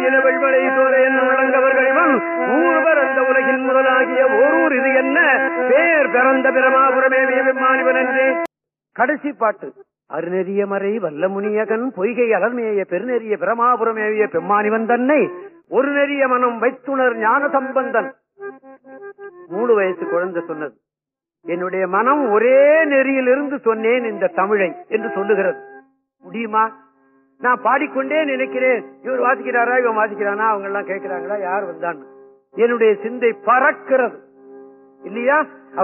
ஊழியின வெள்மலை தோலை என்ன விளங்கவர்களிவன் ஊர்வர் அந்த உலகின் முதலாகிய ஓரூர் இது என்ன பேர் பிறந்த பிரமாபுரமே விமானிவன் என்று கடைசி பாட்டு அருநெறிய மறை வல்ல முனியகன் பொய்கை அலர்மேய பெருநெறிய பிரமாபுரமேவிய பெம்மானிவன் தன்னை ஒரு நெறிய மனம் வைத்துணர் ஞான சம்பந்தன் மூணு வயசு குழந்தை சொன்னது என்னுடைய மனம் ஒரே நெறியிலிருந்து சொன்னேன் இந்த தமிழை என்று சொல்லுகிறது முடியுமா நான் பாடிக்கொண்டே நினைக்கிறேன் இவர் வாசிக்கிறாரா இவன் வாசிக்கிறானா அவங்க எல்லாம் கேட்கிறாங்களா யார் வந்தான் என்னுடைய சிந்தை பறக்கிறது இல்லையா